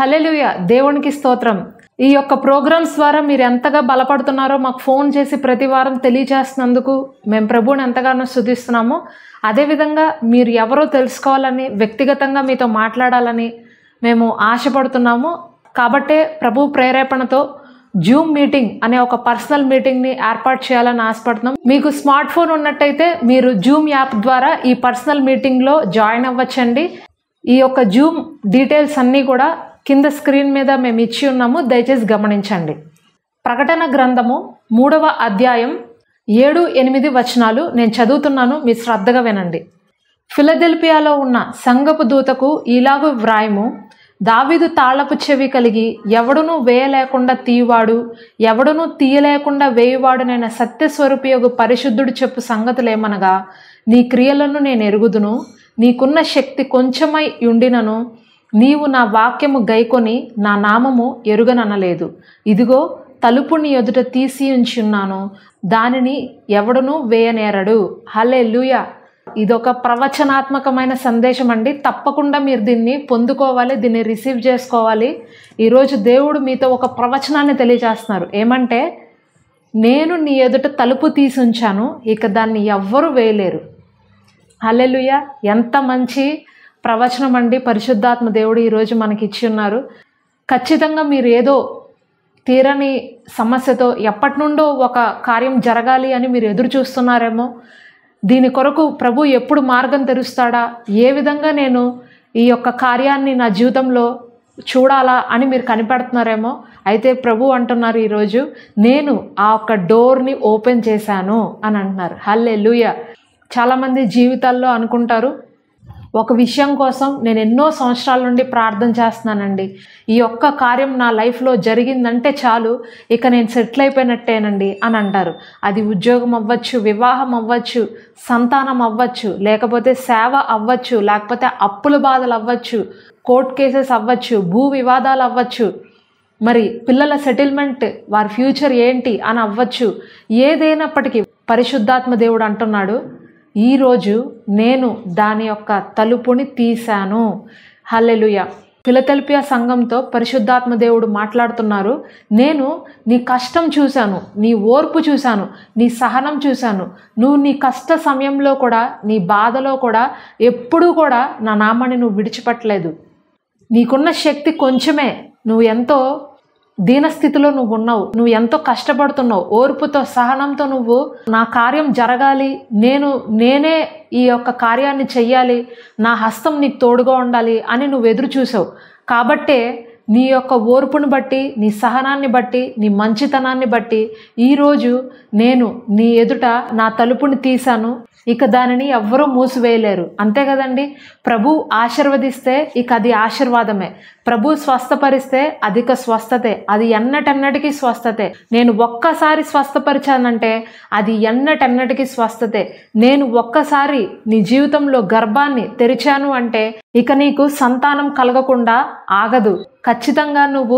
hallelujah దేవునికి స్తోత్రం ఈ యొక్క ప్రోగ్రామ్స్ ద్వారా మీరు ఎంతగా బలపడుతున్నారో మాకు ఫోన్ చేసి ప్రతి వారం తెలియజేస్తున్నందుకు మేము ప్రభువుని ఎంతగానో స్థుతిస్తున్నాము అదేవిధంగా మీరు ఎవరో తెలుసుకోవాలని వ్యక్తిగతంగా మీతో మాట్లాడాలని మేము ఆశపడుతున్నాము కాబట్టే ప్రభు ప్రేరేపణతో జూమ్ మీటింగ్ అనే ఒక పర్సనల్ మీటింగ్ని ఏర్పాటు చేయాలని ఆశపడుతున్నాం మీకు స్మార్ట్ ఫోన్ ఉన్నట్టయితే మీరు జూమ్ యాప్ ద్వారా ఈ పర్సనల్ మీటింగ్లో జాయిన్ అవ్వచ్చండి ఈ యొక్క జూమ్ డీటెయిల్స్ అన్నీ కూడా కింద స్క్రీన్ మీద మేము ఇచ్చి ఉన్నాము దయచేసి గమనించండి ప్రకటన గ్రంథము మూడవ అధ్యాయం ఏడు ఎనిమిది వచనాలు నేను చదువుతున్నాను మీ శ్రద్ధగా వినండి ఫిలదెల్పియాలో ఉన్న సంగపు దూతకు ఇలాగు వ్రాయము దావీదు తాళపు చెవి కలిగి ఎవడునూ వేయలేకుండా తీయవాడు ఎవడునూ తీయలేకుండా వేయువాడునైన సత్యస్వరూపియోగు పరిశుద్ధుడు చెప్పు సంగతులేమనగా నీ క్రియలను నేను ఎరుగుదును నీకున్న శక్తి కొంచెమై ఉండినను నీవు నా వాక్యము గైకొని నా నామము ఎరుగననలేదు ఇదిగో తలుపుని ఎదుట తీసి ఉంచున్నాను దానిని ఎవడునూ వేయనేరడు హలే ఇదొక ప్రవచనాత్మకమైన సందేశం అండి తప్పకుండా మీరు దీన్ని పొందుకోవాలి దీన్ని రిసీవ్ చేసుకోవాలి ఈరోజు దేవుడు మీతో ఒక ప్రవచనాన్ని తెలియజేస్తున్నారు ఏమంటే నేను నీ ఎదుట తలుపు తీసి ఉంచాను ఇక దాన్ని ఎవ్వరూ వేయలేరు హల్లెలూయ ఎంత మంచి ప్రవచనం అండి పరిశుద్ధాత్మ దేవుడు ఈరోజు మనకి ఇచ్చి ఉన్నారు ఖచ్చితంగా మీరు ఏదో తీరని సమస్యతో ఎప్పటి నుండో ఒక కార్యం జరగాలి అని మీరు ఎదురు చూస్తున్నారేమో దీని కొరకు ప్రభు ఎప్పుడు మార్గం తెరుస్తాడా ఏ విధంగా నేను ఈ యొక్క కార్యాన్ని నా జీవితంలో చూడాలా అని మీరు కనిపెడుతున్నారేమో అయితే ప్రభు అంటున్నారు ఈరోజు నేను ఆ ఒక్క డోర్ని ఓపెన్ చేశాను అని అంటున్నారు హల్లే లూయ చాలామంది జీవితాల్లో అనుకుంటారు ఒక విషయం కోసం నేను ఎన్నో సంవత్సరాల నుండి ప్రార్థన చేస్తున్నానండి ఈ ఒక్క కార్యం నా లైఫ్లో జరిగిందంటే చాలు ఇక నేను సెటిల్ అయిపోయినట్టేనండి అని అంటారు అది ఉద్యోగం అవ్వచ్చు వివాహం అవ్వచ్చు సంతానం అవ్వచ్చు లేకపోతే సేవ అవ్వచ్చు లేకపోతే అప్పుల బాధలు అవ్వచ్చు కోర్ట్ కేసెస్ అవ్వచ్చు భూ వివాదాలు అవ్వచ్చు మరి పిల్లల సెటిల్మెంట్ వారి ఫ్యూచర్ ఏంటి అని అవ్వచ్చు ఏదైనప్పటికీ పరిశుద్ధాత్మ దేవుడు అంటున్నాడు ఈరోజు నేను దాని యొక్క తలుపుని తీశాను హల్లెలుయ ఫిలతెల్పియా సంఘంతో పరిశుద్ధాత్మ దేవుడు మాట్లాడుతున్నారు నేను నీ కష్టం చూశాను నీ ఓర్పు చూశాను నీ సహనం చూశాను నువ్వు నీ కష్ట సమయంలో కూడా నీ బాధలో కూడా ఎప్పుడూ కూడా నా నామాన్ని నువ్వు విడిచిపెట్టలేదు నీకున్న శక్తి కొంచెమే నువ్వు ఎంతో దీనస్థితిలో నువ్వు ఉన్నావు నువ్వు ఎంతో కష్టపడుతున్నావు ఓర్పుతో సహనంతో నువ్వు నా కార్యం జరగాలి నేను నేనే ఈ యొక్క కార్యాన్ని చెయ్యాలి నా హస్తం నీకు తోడుగా ఉండాలి అని నువ్వు ఎదురు చూసావు కాబట్టే నీ యొక్క ఓర్పును బట్టి నీ సహనాన్ని బట్టి నీ మంచితనాన్ని బట్టి ఈరోజు నేను నీ ఎదుట నా తలుపుని తీశాను ఇక దానిని ఎవ్వరూ మూసివేయలేరు అంతే కదండి ప్రభు ఆశీర్వదిస్తే ఇక అది ఆశీర్వాదమే ప్రభు స్వస్థపరిస్తే అధిక స్వస్థతే అది ఎన్నటెన్నటికీ స్వస్థతే నేను ఒక్కసారి స్వస్థపరిచానంటే అది ఎన్నటెన్నటికీ స్వస్థతే నేను ఒక్కసారి నీ జీవితంలో గర్భాన్ని తెరిచాను అంటే ఇక నీకు సంతానం కలగకుండా ఆగదు ఖచ్చితంగా నువ్వు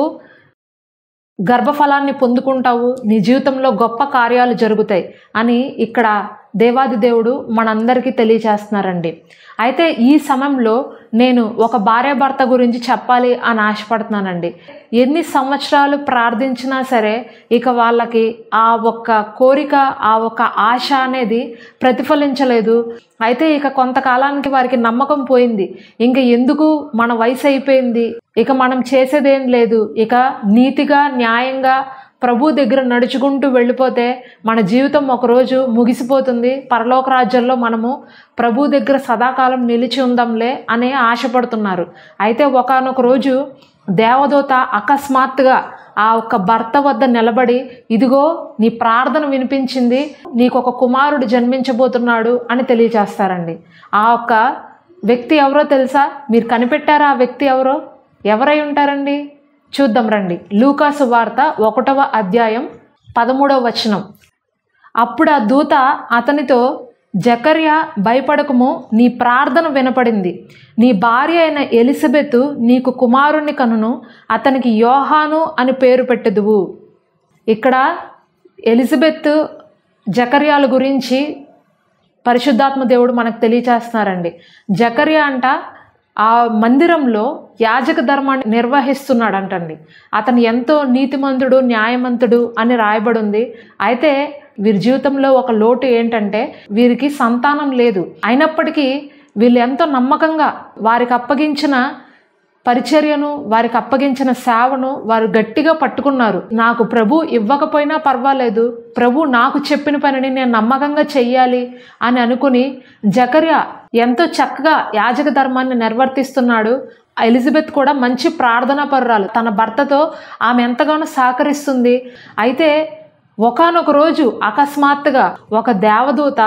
గర్భఫలాన్ని పొందుకుంటావు నీ జీవితంలో గొప్ప కార్యాలు జరుగుతాయి అని ఇక్కడ దేవాది దేవుడు మనందరికీ తెలియచేస్తున్నారండి అయితే ఈ సమయంలో నేను ఒక భార్యాభర్త గురించి చెప్పాలి అని ఆశపడుతున్నానండి ఎన్ని సంవత్సరాలు ప్రార్థించినా సరే ఇక వాళ్ళకి ఆ ఒక్క కోరిక ఆ ఒక్క ఆశ అనేది ప్రతిఫలించలేదు అయితే ఇక కొంతకాలానికి వారికి నమ్మకం పోయింది ఇంక ఎందుకు మన వయసు అయిపోయింది ఇక మనం చేసేదేం లేదు ఇక నీతిగా న్యాయంగా ప్రభు దగ్గర నడుచుకుంటూ వెళ్ళిపోతే మన జీవితం ఒకరోజు ముగిసిపోతుంది పరలోక రాజ్యంలో మనము ప్రభు దగ్గర సదాకాలం నిలిచి ఉందాంలే అనే ఆశపడుతున్నారు అయితే ఒకనొక రోజు దేవదూత అకస్మాత్తుగా ఆ ఒక్క భర్త వద్ద నిలబడి ఇదిగో నీ ప్రార్థన వినిపించింది నీకు ఒక కుమారుడు జన్మించబోతున్నాడు అని తెలియజేస్తారండి ఆ ఒక్క వ్యక్తి ఎవరో తెలుసా మీరు కనిపెట్టారా ఆ వ్యక్తి ఎవరో ఎవరై ఉంటారండి చూద్దాం రండి లూకాసు వార్త ఒకటవ అధ్యాయం పదమూడవ వచనం అప్పుడు ఆ దూత అతనితో జకర్య భయపడకము నీ ప్రార్థన వినపడింది నీ భార్య అయిన ఎలిజబెత్ నీకు కుమారుణ్ణి కనును అతనికి యోహాను అని పేరు పెట్టెదువు ఇక్కడ ఎలిజబెత్ జకర్యాల గురించి పరిశుద్ధాత్మ దేవుడు మనకు తెలియచేస్తున్నారండి జకర్య అంట ఆ మందిరంలో యాజక ధర్మాన్ని నిర్వహిస్తున్నాడంటండి అతను ఎంతో నీతిమంతుడు న్యాయమంతుడు అని రాయబడి ఉంది అయితే వీరి జీవితంలో ఒక లోటు ఏంటంటే వీరికి సంతానం లేదు అయినప్పటికీ వీళ్ళు ఎంతో నమ్మకంగా వారికి అప్పగించిన పరిచర్యను వారికి అప్పగించిన సేవను వారు గట్టిగా పట్టుకున్నారు నాకు ప్రభు ఇవ్వకపోయినా పర్వాలేదు ప్రభు నాకు చెప్పిన పనిని నేను నమ్మకంగా చెయ్యాలి అని అనుకుని జకర్య ఎంతో చక్కగా యాజక ధర్మాన్ని నిర్వర్తిస్తున్నాడు ఎలిజబెత్ కూడా మంచి ప్రార్థనా పరురాలు తన భర్తతో ఆమె ఎంతగానో సహకరిస్తుంది అయితే ఒకానొక రోజు అకస్మాత్తుగా ఒక దేవదూత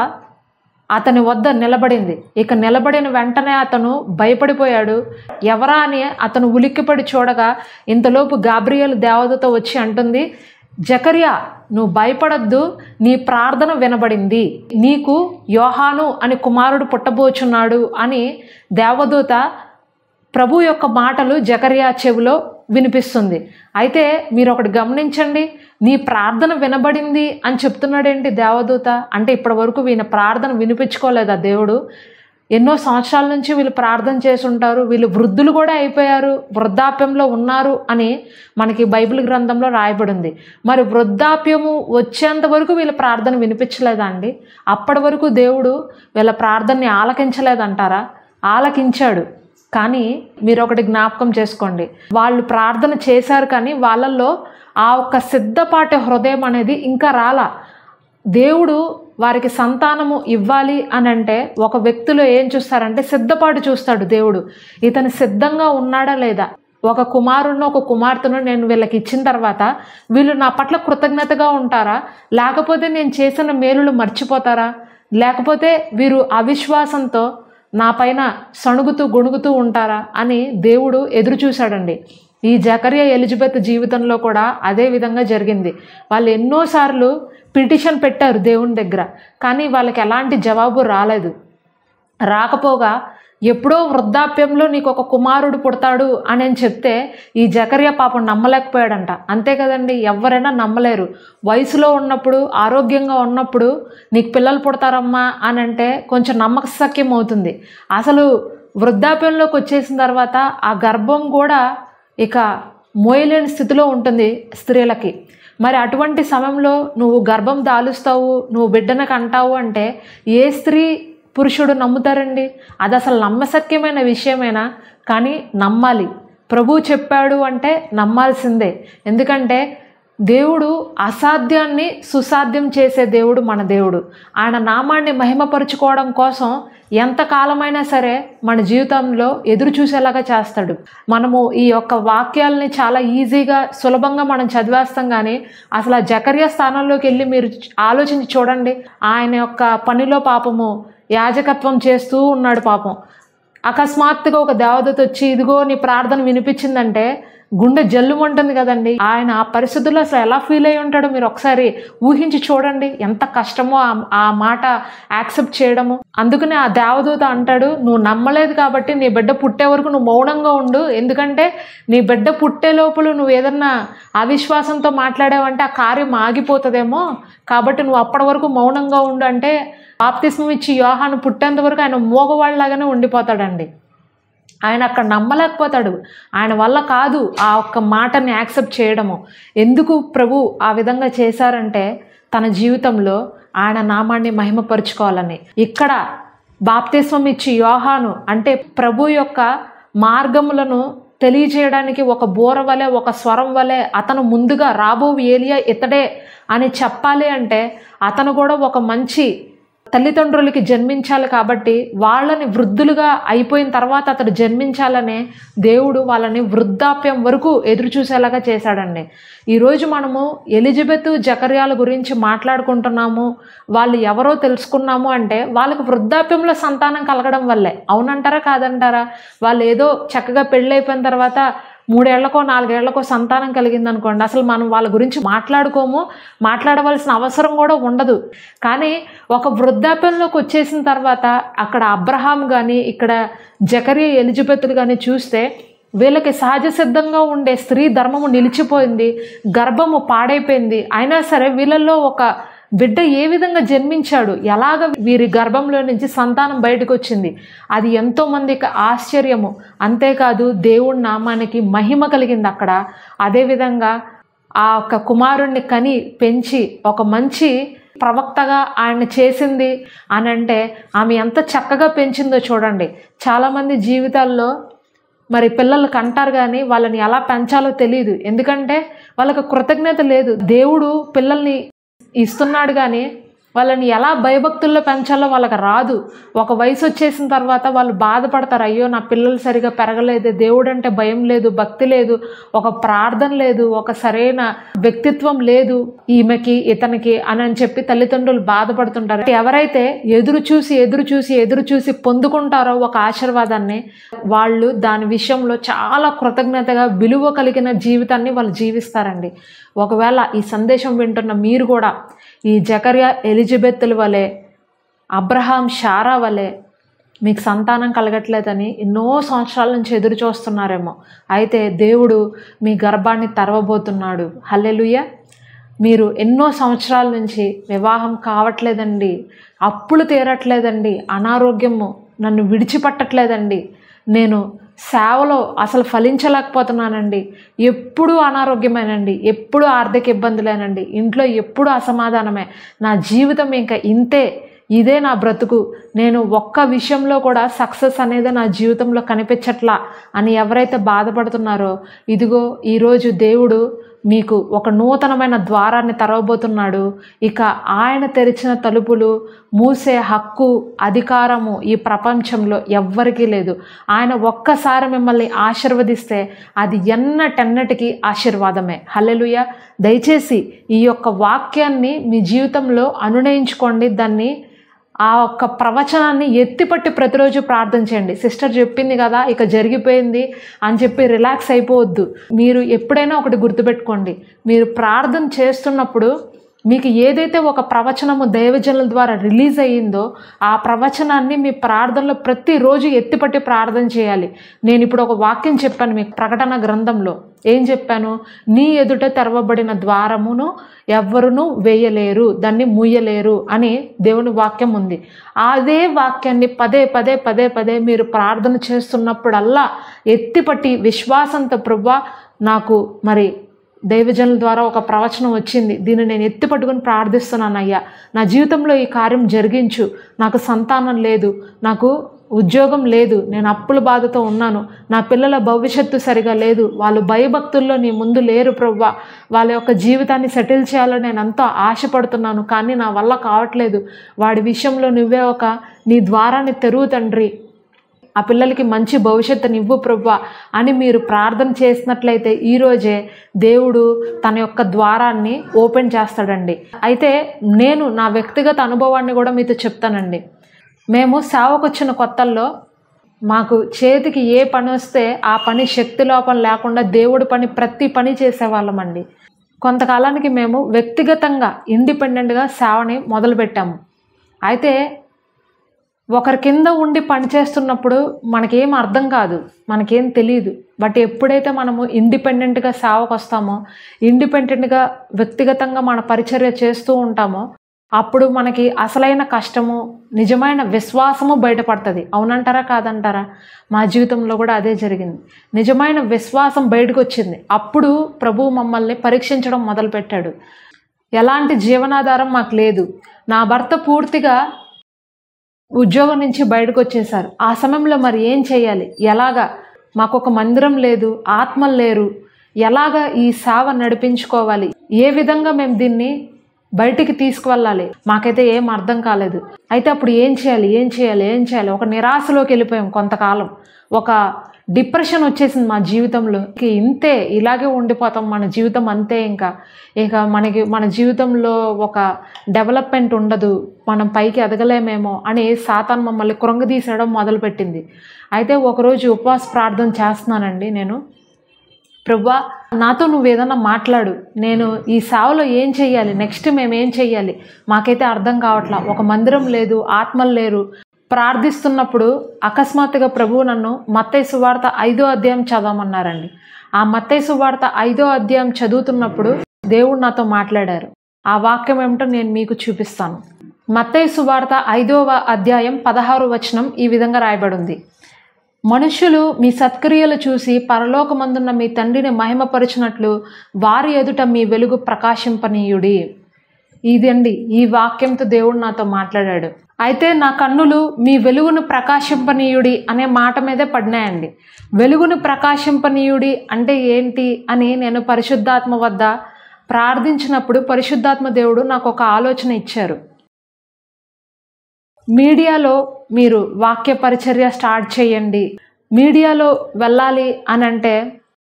అతని వద్ద నిలబడింది ఇక నిలబడిన వెంటనే అతను భయపడిపోయాడు ఎవరా అని అతను ఉలిక్కిపడి చూడగా ఇంతలోపు గాబ్రియల్ దేవదూత వచ్చి అంటుంది జకర్యా నువ్వు భయపడద్దు నీ ప్రార్థన వినబడింది నీకు యోహాను అని కుమారుడు పుట్టబోచున్నాడు అని దేవదూత ప్రభు యొక్క మాటలు జకర్యా చెవిలో వినిపిస్తుంది అయితే మీరు ఒకటి గమనించండి నీ ప్రార్థన వినబడింది అని చెప్తున్నాడేంటి దేవదూత అంటే ఇప్పటి వరకు వీళ్ళ ప్రార్థన వినిపించుకోలేదా దేవుడు ఎన్నో సంవత్సరాల నుంచి వీళ్ళు ప్రార్థన చేసి ఉంటారు వీళ్ళు వృద్ధులు కూడా అయిపోయారు వృద్ధాప్యంలో ఉన్నారు అని మనకి బైబిల్ గ్రంథంలో రాయబడింది మరి వృద్ధాప్యము వచ్చేంత వరకు వీళ్ళ ప్రార్థన వినిపించలేదా అండి అప్పటి వరకు దేవుడు వీళ్ళ ప్రార్థనని ఆలకించలేదంటారా ఆలకించాడు కానీ మీరు ఒకటి జ్ఞాపకం చేసుకోండి వాళ్ళు ప్రార్థన చేశారు కానీ వాళ్ళల్లో ఆ ఒక్క సిద్ధపాటి హృదయం అనేది ఇంకా రాలా దేవుడు వారికి సంతానము ఇవ్వాలి అని అంటే ఒక వ్యక్తిలో ఏం చూస్తారంటే సిద్ధపాటు చూస్తాడు దేవుడు ఇతను సిద్ధంగా ఉన్నాడా లేదా ఒక కుమారుడిని ఒక కుమార్తెను నేను వీళ్ళకి ఇచ్చిన తర్వాత వీళ్ళు నా పట్ల కృతజ్ఞతగా ఉంటారా లేకపోతే నేను చేసిన మేలులు మర్చిపోతారా లేకపోతే వీరు అవిశ్వాసంతో నా పైన సణుగుతూ గొణుగుతూ ఉంటారా అని దేవుడు ఎదురు చూశాడండి ఈ జకర్య ఎలిజబెత్ జీవితంలో కూడా అదే విధంగా జరిగింది వాళ్ళు ఎన్నోసార్లు పిటిషన్ పెట్టారు దేవుని దగ్గర కానీ వాళ్ళకి ఎలాంటి జవాబు రాలేదు రాకపోగా ఎప్పుడో వృద్ధాప్యంలో నీకు ఒక కుమారుడు పుడతాడు అని అని చెప్తే ఈ జకర్య పాపం నమ్మలేకపోయాడంట అంతే కదండి ఎవరైనా నమ్మలేరు వయసులో ఉన్నప్పుడు ఆరోగ్యంగా ఉన్నప్పుడు నీకు పిల్లలు పుడతారమ్మా అని అంటే కొంచెం నమ్మకసక్యం అవుతుంది అసలు వృద్ధాప్యంలోకి వచ్చేసిన తర్వాత ఆ గర్భం కూడా ఇక మోయలేని స్థితిలో ఉంటుంది స్త్రీలకి మరి అటువంటి సమయంలో నువ్వు గర్భం దాలుస్తావు నువ్వు బిడ్డను కంటావు అంటే ఏ స్త్రీ పురుషుడు నమ్ముతారండి అది అసలు నమ్మశక్యమైన విషయమేనా కానీ నమ్మాలి ప్రభు చెప్పాడు అంటే నమ్మాల్సిందే ఎందుకంటే దేవుడు అసాధ్యాన్ని సుసాధ్యం చేసే దేవుడు మన దేవుడు ఆయన నామాన్ని మహిమపరుచుకోవడం కోసం ఎంత కాలమైనా సరే మన జీవితంలో ఎదురు చూసేలాగా చేస్తాడు మనము ఈ యొక్క వాక్యాలని చాలా ఈజీగా సులభంగా మనం చదివేస్తాం కానీ అసలు ఆ జకర్య స్థానంలోకి వెళ్ళి మీరు ఆలోచించి చూడండి ఆయన యొక్క పనిలో పాపము యాజకత్వం చేస్తూ ఉన్నాడు పాపం అకస్మాత్తుగా ఒక దేవదత వచ్చి ఇదిగో నీ ప్రార్థన వినిపించిందంటే గుండె జల్లుమంటుంది కదండి ఆయన ఆ పరిస్థితుల్లో అసలు ఎలా ఫీల్ అయి ఉంటాడో మీరు ఒకసారి ఊహించి చూడండి ఎంత కష్టమో ఆ- ఆ మాట యాక్సెప్ట్ చేయడము అందుకనే ఆ దేవదూత అంటాడు నువ్వు నమ్మలేదు కాబట్టి నీ బిడ్డ పుట్టే వరకు నువ్వు మౌనంగా ఉండు ఎందుకంటే నీ బిడ్డ పుట్టే లోపల నువ్వు ఏదన్నా అవిశ్వాసంతో మాట్లాడావంటే ఆ కార్యం ఆగిపోతుందేమో కాబట్టి నువ్వు అప్పటి వరకు మౌనంగా ఉండు అంటే బాప్తిస్మం ఇచ్చి యోహాను పుట్టేంత వరకు ఆయన మోగవాళ్ళలాగానే ఉండిపోతాడండి ఆయన అక్కడ నమ్మలేకపోతాడు ఆయన వల్ల కాదు ఆ ఒక్క మాటని యాక్సెప్ట్ చేయడము ఎందుకు ప్రభు ఆ విధంగా చేశారంటే తన జీవితంలో ఆయన నామాన్ని మహిమపరుచుకోవాలని ఇక్కడ బాప్తిస్వం ఇచ్చి యోహాను అంటే ప్రభు యొక్క మార్గములను తెలియజేయడానికి ఒక బోర వలె ఒక స్వరం వలె అతను ముందుగా రాబో ఏలియా ఇతడే అని చెప్పాలి అంటే అతను కూడా ఒక మంచి తల్లిదండ్రులకి జన్మించాలి కాబట్టి వాళ్ళని వృద్ధులుగా అయిపోయిన తర్వాత అతడు జన్మించాలనే దేవుడు వాళ్ళని వృద్ధాప్యం వరకు ఎదురు చూసేలాగా చేశాడండి ఈరోజు మనము ఎలిజబెత్ జకర్యాల గురించి మాట్లాడుకుంటున్నాము వాళ్ళు ఎవరో తెలుసుకున్నాము అంటే వాళ్ళకి వృద్ధాప్యంలో సంతానం కలగడం వల్లే అవునంటారా కాదంటారా వాళ్ళు ఏదో చక్కగా పెళ్ళైపోయిన తర్వాత మూడేళ్లకో నాలుగేళ్లకో సంతానం కలిగింది అనుకోండి అసలు మనం వాళ్ళ గురించి మాట్లాడుకోము మాట్లాడవలసిన అవసరం కూడా ఉండదు కానీ ఒక వృద్ధాప్యంలోకి వచ్చేసిన తర్వాత అక్కడ అబ్రహాం కానీ ఇక్కడ జకరియా ఎలిజబెత్లు కానీ చూస్తే వీళ్ళకి సహజ సిద్ధంగా ఉండే స్త్రీ ధర్మము నిలిచిపోయింది గర్భము పాడైపోయింది అయినా సరే వీళ్ళల్లో ఒక బిడ్డ ఏ విధంగా జన్మించాడు ఎలాగ వీరి గర్భంలో నుంచి సంతానం బయటకు వచ్చింది అది ఎంతో మందికి ఆశ్చర్యము అంతేకాదు దేవుడి నామానికి మహిమ కలిగింది అక్కడ అదేవిధంగా ఆ యొక్క కుమారుణ్ణి కని పెంచి ఒక మంచి ప్రవక్తగా ఆయన చేసింది అని అంటే ఆమె ఎంత చక్కగా పెంచిందో చూడండి చాలామంది జీవితాల్లో మరి పిల్లలు కంటారు కానీ వాళ్ళని ఎలా పెంచాలో తెలియదు ఎందుకంటే వాళ్ళకి కృతజ్ఞత లేదు దేవుడు పిల్లల్ని ఇస్తున్నాడు కానీ వాళ్ళని ఎలా భయభక్తుల్లో పెంచాలో వాళ్ళకి రాదు ఒక వయసు వచ్చేసిన తర్వాత వాళ్ళు బాధపడతారు అయ్యో నా పిల్లలు సరిగా పెరగలేదు దేవుడు అంటే భయం లేదు భక్తి లేదు ఒక ప్రార్థన లేదు ఒక సరైన వ్యక్తిత్వం లేదు ఈమెకి ఇతనికి అని అని చెప్పి తల్లిదండ్రులు బాధపడుతుంటారు ఎవరైతే ఎదురు చూసి ఎదురు చూసి ఎదురు చూసి పొందుకుంటారో ఒక ఆశీర్వాదాన్ని వాళ్ళు దాని విషయంలో చాలా కృతజ్ఞతగా విలువ కలిగిన జీవితాన్ని వాళ్ళు జీవిస్తారండి ఒకవేళ ఈ సందేశం వింటున్న మీరు కూడా ఈ జకర్య ఎలిజబెత్తుల వలె అబ్రహాం షారా వలె మీకు సంతానం కలగట్లేదని ఎన్నో సంవత్సరాల నుంచి ఎదురు చూస్తున్నారేమో అయితే దేవుడు మీ గర్భాన్ని తెరవబోతున్నాడు హల్లెలుయ మీరు ఎన్నో సంవత్సరాల నుంచి వివాహం కావట్లేదండి అప్పులు తీరట్లేదండి అనారోగ్యము నన్ను విడిచిపట్టట్లేదండి నేను సేవలో అసలు ఫలించలేకపోతున్నానండి ఎప్పుడు అనారోగ్యమేనండి ఎప్పుడు ఆర్థిక ఇబ్బందులేనండి ఇంట్లో ఎప్పుడు అసమాధానమే నా జీవితం ఇంకా ఇంతే ఇదే నా బ్రతుకు నేను ఒక్క విషయంలో కూడా సక్సెస్ అనేది నా జీవితంలో కనిపించట్లా అని ఎవరైతే బాధపడుతున్నారో ఇదిగో ఈరోజు దేవుడు మీకు ఒక నూతనమైన ద్వారాన్ని తెరవబోతున్నాడు ఇక ఆయన తెరిచిన తలుపులు మూసే హక్కు అధికారము ఈ ప్రపంచంలో ఎవ్వరికీ లేదు ఆయన ఒక్కసారి మిమ్మల్ని ఆశీర్వదిస్తే అది ఎన్నటెన్నటికీ ఆశీర్వాదమే హల్లెలుయ దయచేసి ఈ యొక్క వాక్యాన్ని మీ జీవితంలో అనునయించుకోండి దాన్ని ఆ ఒక్క ప్రవచనాన్ని ఎత్తిపట్టి ప్రతిరోజు ప్రార్థన చేయండి సిస్టర్ చెప్పింది కదా ఇక జరిగిపోయింది అని చెప్పి రిలాక్స్ అయిపోవద్దు మీరు ఎప్పుడైనా ఒకటి గుర్తుపెట్టుకోండి మీరు ప్రార్థన చేస్తున్నప్పుడు మీకు ఏదైతే ఒక ప్రవచనము దైవజనుల ద్వారా రిలీజ్ అయ్యిందో ఆ ప్రవచనాన్ని మీ ప్రార్థనలో ప్రతిరోజు ఎత్తిపట్టి ప్రార్థన చేయాలి నేను ఇప్పుడు ఒక వాక్యం చెప్పాను మీకు ప్రకటన గ్రంథంలో ఏం చెప్పాను నీ ఎదుట తెరవబడిన ద్వారమును ఎవ్వరును వేయలేరు దాన్ని మూయలేరు అని దేవుని వాక్యం ఉంది అదే వాక్యాన్ని పదే పదే పదే పదే మీరు ప్రార్థన చేస్తున్నప్పుడల్లా ఎత్తిపట్టి విశ్వాసంతో ప్రభా నాకు మరి దైవజనుల ద్వారా ఒక ప్రవచనం వచ్చింది దీన్ని నేను ఎత్తి పట్టుకుని ప్రార్థిస్తున్నాను అయ్యా నా జీవితంలో ఈ కార్యం జరిగించు నాకు సంతానం లేదు నాకు ఉద్యోగం లేదు నేను అప్పుల బాధతో ఉన్నాను నా పిల్లల భవిష్యత్తు సరిగా లేదు వాళ్ళు భయభక్తుల్లో నీ ముందు లేరు ప్రవ్వా వాళ్ళ యొక్క జీవితాన్ని సెటిల్ చేయాలని నేను ఎంతో ఆశపడుతున్నాను కానీ నా వల్ల కావట్లేదు వాడి విషయంలో నువ్వే ఒక నీ ద్వారాన్ని తెరువు తండ్రి ఆ పిల్లలకి మంచి భవిష్యత్తునివ్వు ప్రవ్వా అని మీరు ప్రార్థన చేసినట్లయితే ఈరోజే దేవుడు తన యొక్క ద్వారాన్ని ఓపెన్ చేస్తాడండి అయితే నేను నా వ్యక్తిగత అనుభవాన్ని కూడా మీతో చెప్తానండి మేము సేవకు వచ్చిన కొత్తల్లో మాకు చేతికి ఏ పని వస్తే ఆ పని శక్తి లోపం లేకుండా దేవుడి పని ప్రతి పని చేసేవాళ్ళమండి కొంతకాలానికి మేము వ్యక్తిగతంగా ఇండిపెండెంట్గా సేవని మొదలుపెట్టాము అయితే ఒకరి కింద ఉండి పనిచేస్తున్నప్పుడు మనకేం అర్థం కాదు మనకేం తెలియదు బట్ ఎప్పుడైతే మనము ఇండిపెండెంట్గా సేవకు వస్తామో ఇండిపెండెంట్గా వ్యక్తిగతంగా మన పరిచర్య చేస్తూ ఉంటామో అప్పుడు మనకి అసలైన కష్టము నిజమైన విశ్వాసము బయటపడుతుంది అవునంటారా కాదంటారా మా జీవితంలో కూడా అదే జరిగింది నిజమైన విశ్వాసం బయటకు వచ్చింది అప్పుడు ప్రభు మమ్మల్ని పరీక్షించడం మొదలుపెట్టాడు ఎలాంటి జీవనాధారం మాకు లేదు నా భర్త పూర్తిగా ఉద్యోగం నుంచి బయటకు వచ్చేసారు ఆ సమయంలో మరి ఏం చేయాలి ఎలాగా మాకు ఒక మందిరం లేదు ఆత్మలు లేరు ఎలాగా ఈ సేవ నడిపించుకోవాలి ఏ విధంగా మేము దీన్ని బయటికి తీసుకువెళ్ళాలి మాకైతే ఏం అర్థం కాలేదు అయితే అప్పుడు ఏం చేయాలి ఏం చేయాలి ఏం చేయాలి ఒక నిరాశలోకి వెళ్ళిపోయాం కొంతకాలం ఒక డిప్రెషన్ వచ్చేసింది మా జీవితంలో ఇక ఇంతే ఇలాగే ఉండిపోతాం మన జీవితం అంతే ఇంకా ఇక మనకి మన జీవితంలో ఒక డెవలప్మెంట్ ఉండదు మనం పైకి ఎదగలేమేమో అని సాతాన్ మమ్మల్ని కృంగదీసేయడం మొదలుపెట్టింది అయితే ఒకరోజు ఉపవాస ప్రార్థన చేస్తున్నానండి నేను ప్రభా నాతో నువ్వు ఏదన్నా మాట్లాడు నేను ఈ సేవలో ఏం చెయ్యాలి నెక్స్ట్ మేము ఏం చెయ్యాలి మాకైతే అర్థం కావట్లా ఒక మందిరం లేదు ఆత్మలు లేరు ప్రార్థిస్తున్నప్పుడు అకస్మాత్తుగా ప్రభువు నన్ను మత్తయి సువార్త ఐదో అధ్యాయం చదవమన్నారండి ఆ మత్తయి సువార్త ఐదో అధ్యాయం చదువుతున్నప్పుడు దేవుడు నాతో మాట్లాడారు ఆ వాక్యం ఏమిటో నేను మీకు చూపిస్తాను మత్తయి సువార్త ఐదవ అధ్యాయం పదహారు వచనం ఈ విధంగా రాయబడింది మనుష్యులు మీ సత్క్రియలు చూసి పరలోకమందున్న మీ తండ్రిని మహిమపరిచినట్లు వారి ఎదుట మీ వెలుగు ప్రకాశింపనీయుడి ఇదండి ఈ వాక్యంతో దేవుడు నాతో మాట్లాడాడు అయితే నా కన్నులు మీ వెలుగును ప్రకాశింపనీయుడి అనే మాట మీదే పడినాయండి వెలుగును ప్రకాశింపనీయుడి అంటే ఏంటి అని నేను పరిశుద్ధాత్మ వద్ద ప్రార్థించినప్పుడు పరిశుద్ధాత్మ దేవుడు నాకు ఒక ఆలోచన ఇచ్చారు మీడియాలో మీరు వాక్య పరిచర్య స్టార్ట్ చేయండి మీడియాలో వెళ్ళాలి అని అంటే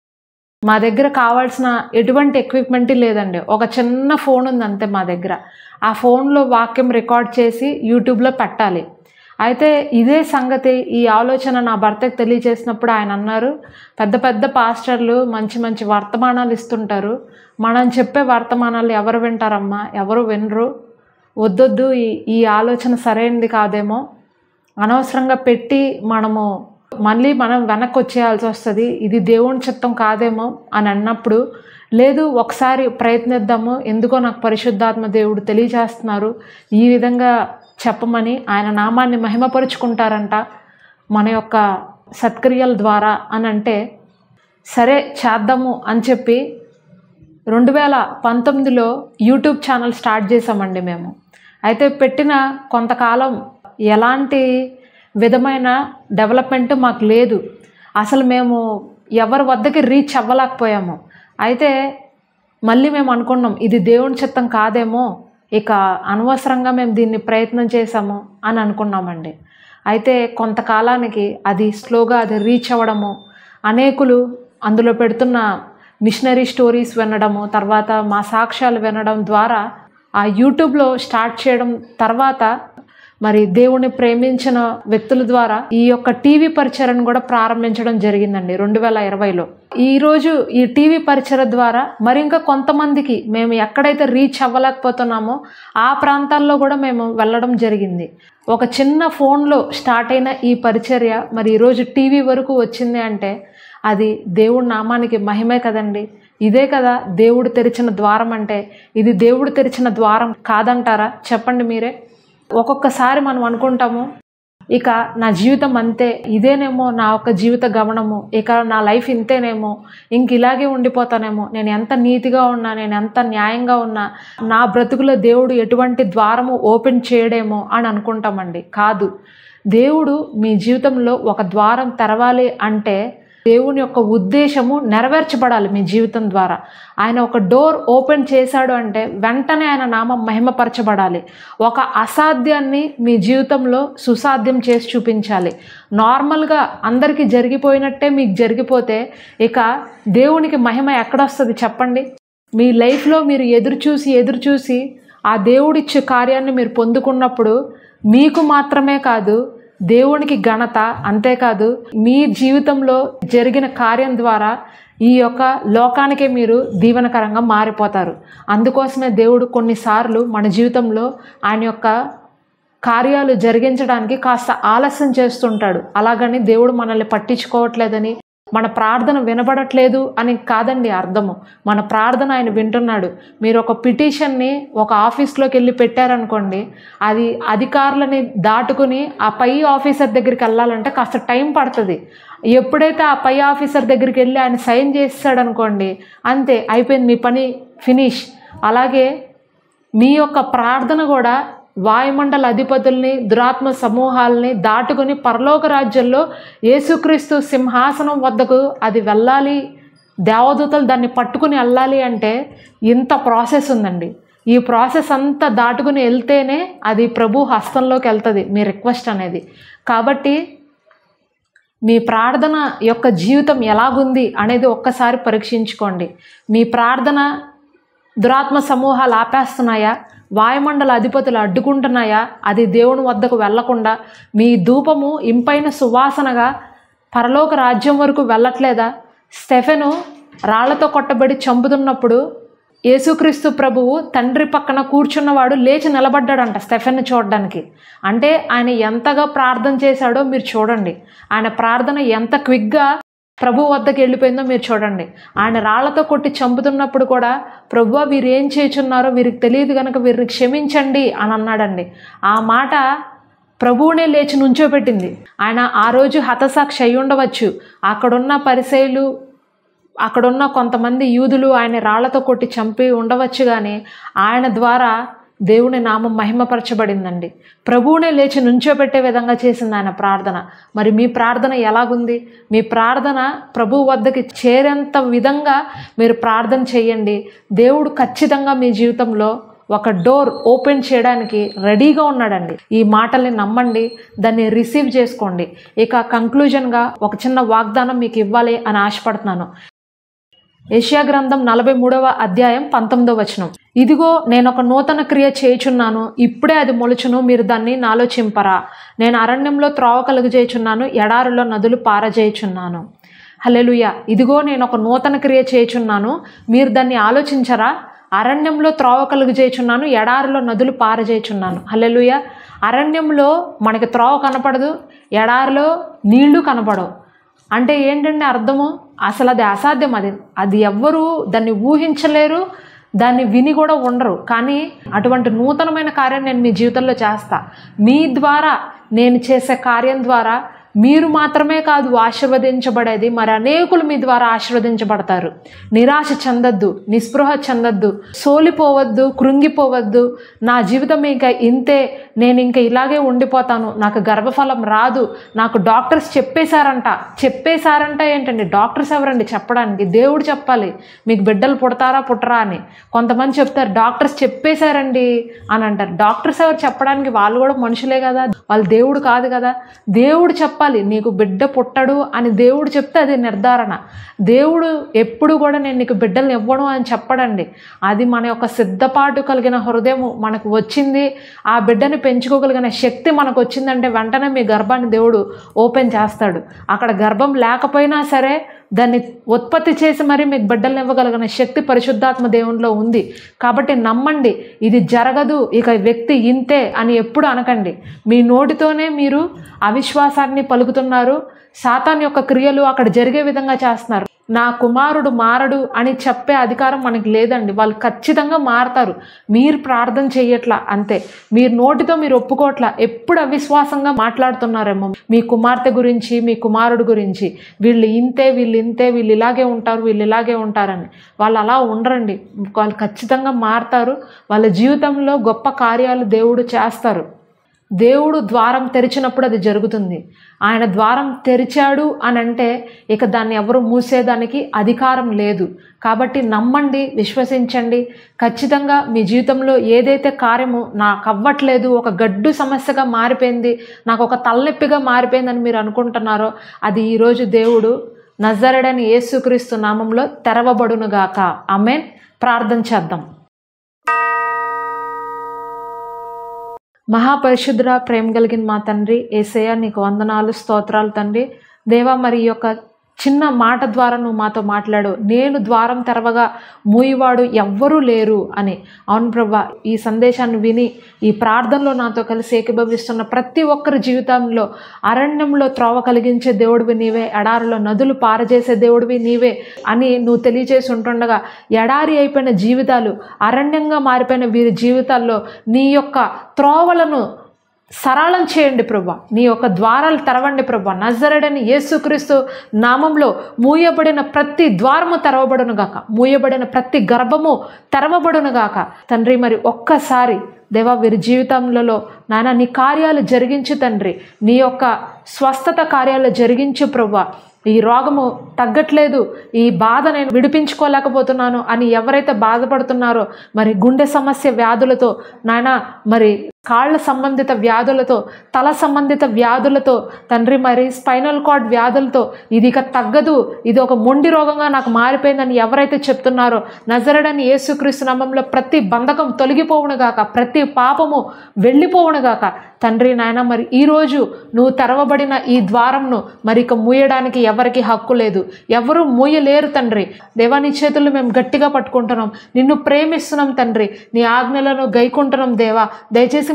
మా దగ్గర కావాల్సిన ఎటువంటి ఎక్విప్మెంట్ లేదండి ఒక చిన్న ఫోన్ ఉంది అంతే మా దగ్గర ఆ ఫోన్లో వాక్యం రికార్డ్ చేసి యూట్యూబ్లో పెట్టాలి అయితే ఇదే సంగతి ఈ ఆలోచన నా భర్తకు తెలియజేసినప్పుడు ఆయన అన్నారు పెద్ద పెద్ద పాస్టర్లు మంచి మంచి వర్తమానాలు ఇస్తుంటారు మనం చెప్పే వర్తమానాలు ఎవరు వింటారమ్మా ఎవరు వినరు వద్దొద్దు ఈ ఈ ఆలోచన సరైనది కాదేమో అనవసరంగా పెట్టి మనము మళ్ళీ మనం వెనక్కి వచ్చేయాల్సి వస్తుంది ఇది దేవుని చిత్తం కాదేమో అని అన్నప్పుడు లేదు ఒకసారి ప్రయత్నిద్దాము ఎందుకో నాకు పరిశుద్ధాత్మ దేవుడు తెలియజేస్తున్నారు ఈ విధంగా చెప్పమని ఆయన నామాన్ని మహిమపరుచుకుంటారంట మన యొక్క సత్క్రియల ద్వారా అని అంటే సరే చేద్దాము అని చెప్పి రెండు వేల పంతొమ్మిదిలో యూట్యూబ్ ఛానల్ స్టార్ట్ చేసామండి మేము అయితే పెట్టిన కొంతకాలం ఎలాంటి విధమైన డెవలప్మెంట్ మాకు లేదు అసలు మేము ఎవరి వద్దకి రీచ్ అవ్వలేకపోయాము అయితే మళ్ళీ మేము అనుకున్నాం ఇది దేవుని చిత్తం కాదేమో ఇక అనవసరంగా మేము దీన్ని ప్రయత్నం చేసాము అని అనుకున్నామండి అయితే కొంతకాలానికి అది స్లోగా అది రీచ్ అవ్వడము అనేకులు అందులో పెడుతున్న మిషనరీ స్టోరీస్ వినడము తర్వాత మా సాక్ష్యాలు వినడం ద్వారా ఆ యూట్యూబ్లో స్టార్ట్ చేయడం తర్వాత మరి దేవుణ్ణి ప్రేమించిన వ్యక్తుల ద్వారా ఈ యొక్క టీవీ పరిచయను కూడా ప్రారంభించడం జరిగిందండి రెండు వేల ఇరవైలో ఈరోజు ఈ టీవీ పరిచయ ద్వారా మరి ఇంకా కొంతమందికి మేము ఎక్కడైతే రీచ్ అవ్వలేకపోతున్నామో ఆ ప్రాంతాల్లో కూడా మేము వెళ్ళడం జరిగింది ఒక చిన్న ఫోన్లో స్టార్ట్ అయిన ఈ పరిచర్య మరి ఈరోజు టీవీ వరకు వచ్చింది అంటే అది దేవుడి నామానికి మహిమే కదండి ఇదే కదా దేవుడు తెరిచిన ద్వారం అంటే ఇది దేవుడు తెరిచిన ద్వారం కాదంటారా చెప్పండి మీరే ఒక్కొక్కసారి మనం అనుకుంటాము ఇక నా జీవితం అంతే ఇదేనేమో నా యొక్క జీవిత గమనము ఇక నా లైఫ్ ఇంతేనేమో ఇంక ఇలాగే ఉండిపోతానేమో నేను ఎంత నీతిగా ఉన్నా నేను ఎంత న్యాయంగా ఉన్నా నా బ్రతుకులో దేవుడు ఎటువంటి ద్వారము ఓపెన్ చేయడేమో అని అనుకుంటామండి కాదు దేవుడు మీ జీవితంలో ఒక ద్వారం తెరవాలి అంటే దేవుని యొక్క ఉద్దేశము నెరవేర్చబడాలి మీ జీవితం ద్వారా ఆయన ఒక డోర్ ఓపెన్ చేశాడు అంటే వెంటనే ఆయన నామం మహిమపరచబడాలి ఒక అసాధ్యాన్ని మీ జీవితంలో సుసాధ్యం చేసి చూపించాలి నార్మల్గా అందరికీ జరిగిపోయినట్టే మీకు జరిగిపోతే ఇక దేవునికి మహిమ ఎక్కడొస్తుంది చెప్పండి మీ లైఫ్లో మీరు ఎదురు చూసి ఎదురు చూసి ఆ దేవుడిచ్చే కార్యాన్ని మీరు పొందుకున్నప్పుడు మీకు మాత్రమే కాదు దేవునికి ఘనత అంతేకాదు మీ జీవితంలో జరిగిన కార్యం ద్వారా ఈ యొక్క లోకానికే మీరు దీవెనకరంగా మారిపోతారు అందుకోసమే దేవుడు కొన్నిసార్లు మన జీవితంలో ఆయన యొక్క కార్యాలు జరిగించడానికి కాస్త ఆలస్యం చేస్తుంటాడు అలాగని దేవుడు మనల్ని పట్టించుకోవట్లేదని మన ప్రార్థన వినబడట్లేదు అని కాదండి అర్థము మన ప్రార్థన ఆయన వింటున్నాడు మీరు ఒక పిటిషన్ని ఒక ఆఫీస్లోకి వెళ్ళి పెట్టారనుకోండి అది అధికారులని దాటుకుని ఆ పై ఆఫీసర్ దగ్గరికి వెళ్ళాలంటే కాస్త టైం పడుతుంది ఎప్పుడైతే ఆ పై ఆఫీసర్ దగ్గరికి వెళ్ళి ఆయన సైన్ చేస్తాడు అనుకోండి అంతే అయిపోయింది మీ పని ఫినిష్ అలాగే మీ యొక్క ప్రార్థన కూడా వాయుమండల అధిపతుల్ని దురాత్మ సమూహాలని దాటుకుని పరలోక రాజ్యంలో యేసుక్రీస్తు సింహాసనం వద్దకు అది వెళ్ళాలి దేవదూతలు దాన్ని పట్టుకుని వెళ్ళాలి అంటే ఇంత ప్రాసెస్ ఉందండి ఈ ప్రాసెస్ అంతా దాటుకుని వెళ్తేనే అది ప్రభు హస్తంలోకి వెళ్తుంది మీ రిక్వెస్ట్ అనేది కాబట్టి మీ ప్రార్థన యొక్క జీవితం ఎలాగుంది అనేది ఒక్కసారి పరీక్షించుకోండి మీ ప్రార్థన దురాత్మ సమూహాలు ఆపేస్తున్నాయా వాయుమండల అధిపతులు అడ్డుకుంటున్నాయా అది దేవుని వద్దకు వెళ్లకుండా మీ ధూపము ఇంపైన సువాసనగా పరలోక రాజ్యం వరకు వెళ్ళట్లేదా స్టెఫెను రాళ్లతో కొట్టబడి చంపుతున్నప్పుడు యేసుక్రీస్తు ప్రభువు తండ్రి పక్కన కూర్చున్నవాడు లేచి నిలబడ్డాడంట స్టెఫెన్ చూడడానికి అంటే ఆయన ఎంతగా ప్రార్థన చేశాడో మీరు చూడండి ఆయన ప్రార్థన ఎంత క్విక్గా ప్రభు వద్దకు వెళ్ళిపోయిందో మీరు చూడండి ఆయన రాళ్లతో కొట్టి చంపుతున్నప్పుడు కూడా ప్రభు వీరు ఏం చేయుచున్నారో వీరికి తెలియదు కనుక వీరిని క్షమించండి అని అన్నాడండి ఆ మాట ప్రభువునే లేచి నుంచోబెట్టింది ఆయన ఆ రోజు హతసాక్షి అయి ఉండవచ్చు అక్కడున్న పరిసయులు అక్కడున్న కొంతమంది యూదులు ఆయన రాళ్లతో కొట్టి చంపి ఉండవచ్చు కానీ ఆయన ద్వారా దేవుని నామం మహిమపరచబడిందండి ప్రభువునే లేచి నుంచోబెట్టే విధంగా చేసింది ఆయన ప్రార్థన మరి మీ ప్రార్థన ఎలాగుంది మీ ప్రార్థన ప్రభు వద్దకి చేరేంత విధంగా మీరు ప్రార్థన చేయండి దేవుడు ఖచ్చితంగా మీ జీవితంలో ఒక డోర్ ఓపెన్ చేయడానికి రెడీగా ఉన్నాడండి ఈ మాటల్ని నమ్మండి దాన్ని రిసీవ్ చేసుకోండి ఇక కంక్లూజన్గా ఒక చిన్న వాగ్దానం మీకు ఇవ్వాలి అని ఆశపడుతున్నాను ఏషియా గ్రంథం నలభై మూడవ అధ్యాయం పంతొమ్మిదవ వచనం ఇదిగో నేను ఒక నూతన క్రియ చేయుచున్నాను ఇప్పుడే అది మొలుచును మీరు దాన్ని నాలోచింపరా నేను అరణ్యంలో త్రోవ కలుగజేయుచున్నాను ఎడారిలో నదులు పారజేయుచున్నాను హలెలుయ ఇదిగో నేను ఒక నూతన క్రియ చేయుచున్నాను మీరు దాన్ని ఆలోచించరా అరణ్యంలో త్రోవ కలుగజేయుచున్నాను ఎడారిలో నదులు పారజేయుచున్నాను హలెలుయ అరణ్యంలో మనకి త్రోవ కనపడదు ఎడారిలో నీళ్లు కనపడవు అంటే ఏంటంటే అర్థము అసలు అది అసాధ్యం అది అది ఎవ్వరూ దాన్ని ఊహించలేరు దాన్ని విని కూడా ఉండరు కానీ అటువంటి నూతనమైన కార్యం నేను మీ జీవితంలో చేస్తా మీ ద్వారా నేను చేసే కార్యం ద్వారా మీరు మాత్రమే కాదు ఆశీర్వదించబడేది మరి అనేకులు మీ ద్వారా ఆశీర్వదించబడతారు నిరాశ చెందొద్దు నిస్పృహ చెందొద్దు సోలిపోవద్దు కృంగిపోవద్దు నా జీవితం ఇంకా ఇంతే నేను ఇంకా ఇలాగే ఉండిపోతాను నాకు గర్భఫలం రాదు నాకు డాక్టర్స్ చెప్పేశారంట చెప్పేశారంట ఏంటండి డాక్టర్స్ ఎవరండి చెప్పడానికి దేవుడు చెప్పాలి మీకు బిడ్డలు పుడతారా పుట్టరా అని కొంతమంది చెప్తారు డాక్టర్స్ చెప్పేశారండి అని అంటారు డాక్టర్స్ ఎవరు చెప్పడానికి వాళ్ళు కూడా మనుషులే కదా వాళ్ళు దేవుడు కాదు కదా దేవుడు చెప్పాలి నీకు బిడ్డ పుట్టడు అని దేవుడు చెప్తే అది నిర్ధారణ దేవుడు ఎప్పుడు కూడా నేను నీకు బిడ్డల్ని ఇవ్వను అని చెప్పడండి అది మన యొక్క సిద్ధపాటు కలిగిన హృదయం మనకు వచ్చింది ఆ బిడ్డని పెంచుకోగలిగిన శక్తి మనకు వచ్చిందంటే వెంటనే మీ గర్భాన్ని దేవుడు ఓపెన్ చేస్తాడు అక్కడ గర్భం లేకపోయినా సరే దాన్ని ఉత్పత్తి చేసి మరి మీకు బిడ్డలను ఇవ్వగలిగిన శక్తి పరిశుద్ధాత్మ దేవునిలో ఉంది కాబట్టి నమ్మండి ఇది జరగదు ఇక వ్యక్తి ఇంతే అని ఎప్పుడు అనకండి మీ నోటితోనే మీరు అవిశ్వాసాన్ని పలుకుతున్నారు సాతాన్ యొక్క క్రియలు అక్కడ జరిగే విధంగా చేస్తున్నారు నా కుమారుడు మారడు అని చెప్పే అధికారం మనకి లేదండి వాళ్ళు ఖచ్చితంగా మారతారు మీరు ప్రార్థన చెయ్యట్లా అంతే మీరు నోటితో మీరు ఒప్పుకోట్లా ఎప్పుడు అవిశ్వాసంగా మాట్లాడుతున్నారేమో మీ కుమార్తె గురించి మీ కుమారుడు గురించి వీళ్ళు ఇంతే వీళ్ళు ఇంతే వీళ్ళు ఇలాగే ఉంటారు వీళ్ళు ఇలాగే ఉంటారని వాళ్ళు అలా ఉండరండి వాళ్ళు ఖచ్చితంగా మారతారు వాళ్ళ జీవితంలో గొప్ప కార్యాలు దేవుడు చేస్తారు దేవుడు ద్వారం తెరిచినప్పుడు అది జరుగుతుంది ఆయన ద్వారం తెరిచాడు అని అంటే ఇక దాన్ని ఎవరు మూసేదానికి అధికారం లేదు కాబట్టి నమ్మండి విశ్వసించండి ఖచ్చితంగా మీ జీవితంలో ఏదైతే కార్యము నాకు అవ్వట్లేదు ఒక గడ్డు సమస్యగా మారిపోయింది నాకు ఒక తలనొప్పిగా మారిపోయిందని మీరు అనుకుంటున్నారో అది ఈరోజు దేవుడు నజరడని యేసుక్రీస్తు నామంలో తెరవబడునుగాక ఆమెన్ ప్రార్థన చేద్దాం మహాపరిశుద్ర ప్రేమ కలిగిన మా తండ్రి ఏసయ్య నీకు వందనాలు స్తోత్రాలు తండ్రి దేవా మరి ఈ యొక్క చిన్న మాట ద్వారా నువ్వు మాతో మాట్లాడు నేను ద్వారం తెరవగా మూయివాడు ఎవ్వరూ లేరు అని అవును ప్రభా ఈ సందేశాన్ని విని ఈ ప్రార్థనలో నాతో కలిసి ఏకీభవిస్తున్న ప్రతి ఒక్కరి జీవితంలో అరణ్యంలో త్రోవ కలిగించే దేవుడివి నీవే ఎడారిలో నదులు పారజేసే దేవుడివి నీవే అని నువ్వు తెలియజేసి ఉంటుండగా ఎడారి అయిపోయిన జీవితాలు అరణ్యంగా మారిపోయిన వీరి జీవితాల్లో నీ యొక్క త్రోవలను సరళం చేయండి ప్రభా నీ యొక్క ద్వారాలు తెరవండి ప్రభా నజరడని యేసుక్రీస్తు నామంలో మూయబడిన ప్రతి ద్వారము తెరవబడును గాక మూయబడిన ప్రతి గర్భము తెరవబడును గాక తండ్రి మరి ఒక్కసారి దేవా వీరి జీవితంలో నాన్న నీ కార్యాలు జరిగించు తండ్రి నీ యొక్క స్వస్థత కార్యాలు జరిగించు ప్రభా ఈ రోగము తగ్గట్లేదు ఈ బాధ నేను విడిపించుకోలేకపోతున్నాను అని ఎవరైతే బాధపడుతున్నారో మరి గుండె సమస్య వ్యాధులతో నాయన మరి కాళ్ళ సంబంధిత వ్యాధులతో తల సంబంధిత వ్యాధులతో తండ్రి మరి స్పైనల్ కార్డ్ వ్యాధులతో ఇది ఇక తగ్గదు ఇది ఒక మొండి రోగంగా నాకు మారిపోయిందని ఎవరైతే చెప్తున్నారో నజరడని యేసుక్రీస్తు నామంలో ప్రతి బంధకం తొలగిపోవునుగాక ప్రతి పాపము వెళ్ళిపోవునుగాక తండ్రి నాయన మరి ఈరోజు నువ్వు తెరవబడిన ఈ ద్వారంను మరి ఇక మూయడానికి ఎవరికి హక్కు లేదు ఎవరు మూయలేరు తండ్రి దేవా నీ చేతుల్లో మేము గట్టిగా పట్టుకుంటున్నాం నిన్ను ప్రేమిస్తున్నాం తండ్రి నీ ఆజ్ఞలను గైకుంటున్నాం దేవా దయచేసి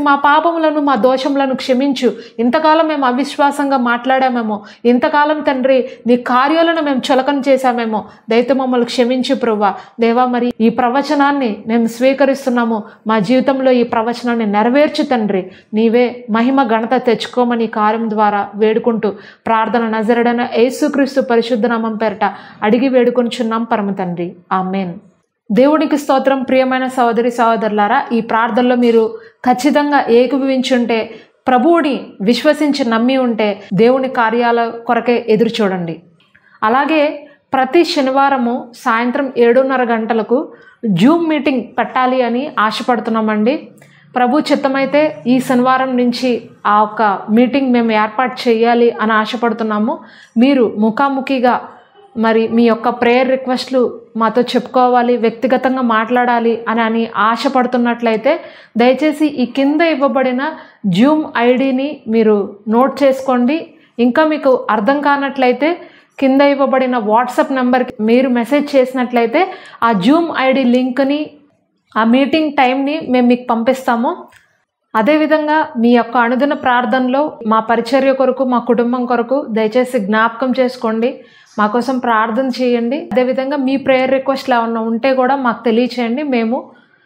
మా పాపములను మా దోషములను క్షమించు ఇంతకాలం మేము అవిశ్వాసంగా మాట్లాడామేమో ఇంతకాలం తండ్రి నీ కార్యాలను మేము చులకన చేశామేమో దయతో మమ్మల్ని క్షమించు ప్రభా దేవా మరి ఈ ప్రవచనాన్ని మేము స్వీకరిస్తున్నాము మా జీవితంలో ఈ ప్రవచనాన్ని నెరవేర్చు తండ్రి నీవే మహిమ ఘనత తెచ్చుకోమని ఈ కార్యం ద్వారా వేడుకుంటూ ప్రార్థన నజరడన యేసుక్రీస్తు పరిశుద్ధ నామం పేరట అడిగి వేడుకొనిచున్నాం పరమ తండ్రి ఆమెన్ దేవునికి స్తోత్రం ప్రియమైన సహోదరి సహోదరులారా ఈ ప్రార్థనలో మీరు ఖచ్చితంగా ఏకీభవించుంటే ప్రభువుని విశ్వసించి నమ్మి ఉంటే దేవుని కార్యాల కొరకే ఎదురు చూడండి అలాగే ప్రతి శనివారము సాయంత్రం ఏడున్నర గంటలకు జూమ్ మీటింగ్ పెట్టాలి అని ఆశపడుతున్నామండి ప్రభు చిత్తమైతే ఈ శనివారం నుంచి ఆ ఒక్క మీటింగ్ మేము ఏర్పాటు చేయాలి అని ఆశపడుతున్నాము మీరు ముఖాముఖిగా మరి మీ యొక్క ప్రేయర్ రిక్వెస్ట్లు మాతో చెప్పుకోవాలి వ్యక్తిగతంగా మాట్లాడాలి అని అని ఆశపడుతున్నట్లయితే దయచేసి ఈ కింద ఇవ్వబడిన జూమ్ ఐడిని మీరు నోట్ చేసుకోండి ఇంకా మీకు అర్థం కానట్లయితే కింద ఇవ్వబడిన వాట్సాప్ నెంబర్కి మీరు మెసేజ్ చేసినట్లయితే ఆ జూమ్ ఐడి లింక్ని ఆ మీటింగ్ టైంని మేము మీకు పంపిస్తాము అదేవిధంగా మీ యొక్క అనుదిన ప్రార్థనలో మా పరిచర్య కొరకు మా కుటుంబం కొరకు దయచేసి జ్ఞాపకం చేసుకోండి మా కోసం ప్రార్థన చేయండి అదేవిధంగా మీ ప్రేయర్ రిక్వెస్ట్లు ఏమన్నా ఉంటే కూడా మాకు తెలియచేయండి మేము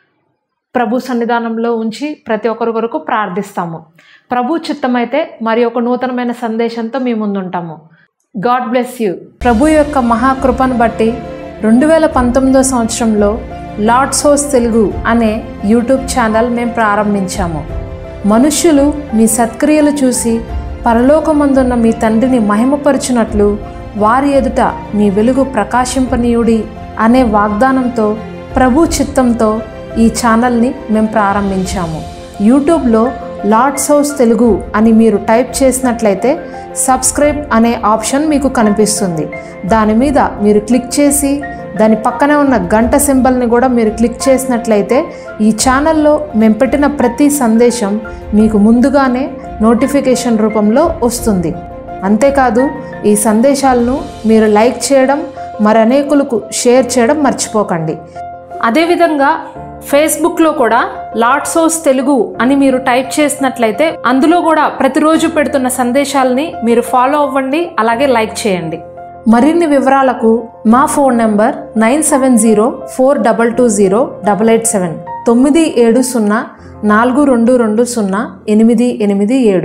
ప్రభు సన్నిధానంలో ఉంచి ప్రతి ఒక్కరి కొరకు ప్రార్థిస్తాము ప్రభు చిత్తమైతే మరి ఒక నూతనమైన సందేశంతో మీ ముందుంటాము గాడ్ బ్లెస్ యూ ప్రభు యొక్క మహాకృపను బట్టి రెండు వేల పంతొమ్మిదో సంవత్సరంలో లార్డ్స్ హౌస్ తెలుగు అనే యూట్యూబ్ ఛానల్ మేము ప్రారంభించాము మనుష్యులు మీ సత్క్రియలు చూసి పరలోకమందున్న మీ తండ్రిని మహిమపరచునట్లు వారి ఎదుట మీ వెలుగు ప్రకాశింపనీయుడి అనే వాగ్దానంతో ప్రభు చిత్తంతో ఈ ఛానల్ని మేము ప్రారంభించాము యూట్యూబ్లో లార్డ్స్ హౌస్ తెలుగు అని మీరు టైప్ చేసినట్లయితే సబ్స్క్రైబ్ అనే ఆప్షన్ మీకు కనిపిస్తుంది దాని మీద మీరు క్లిక్ చేసి దాని పక్కనే ఉన్న గంట సింబల్ని కూడా మీరు క్లిక్ చేసినట్లయితే ఈ ఛానల్లో మేము పెట్టిన ప్రతి సందేశం మీకు ముందుగానే నోటిఫికేషన్ రూపంలో వస్తుంది అంతేకాదు ఈ సందేశాలను మీరు లైక్ చేయడం మరి అనేకులకు షేర్ చేయడం మర్చిపోకండి అదేవిధంగా ఫేస్బుక్లో కూడా లార్డ్స్ హౌస్ తెలుగు అని మీరు టైప్ చేసినట్లయితే అందులో కూడా ప్రతిరోజు పెడుతున్న సందేశాలని మీరు ఫాలో అవ్వండి అలాగే లైక్ చేయండి మరిన్ని వివరాలకు మా phone number nine seven zero four double two zero double eight seven తొమ్మిది ఏడు సున్నా నాలుగు రెండు రెండు సున్నా ఎనిమిది ఎనిమిది ఏడు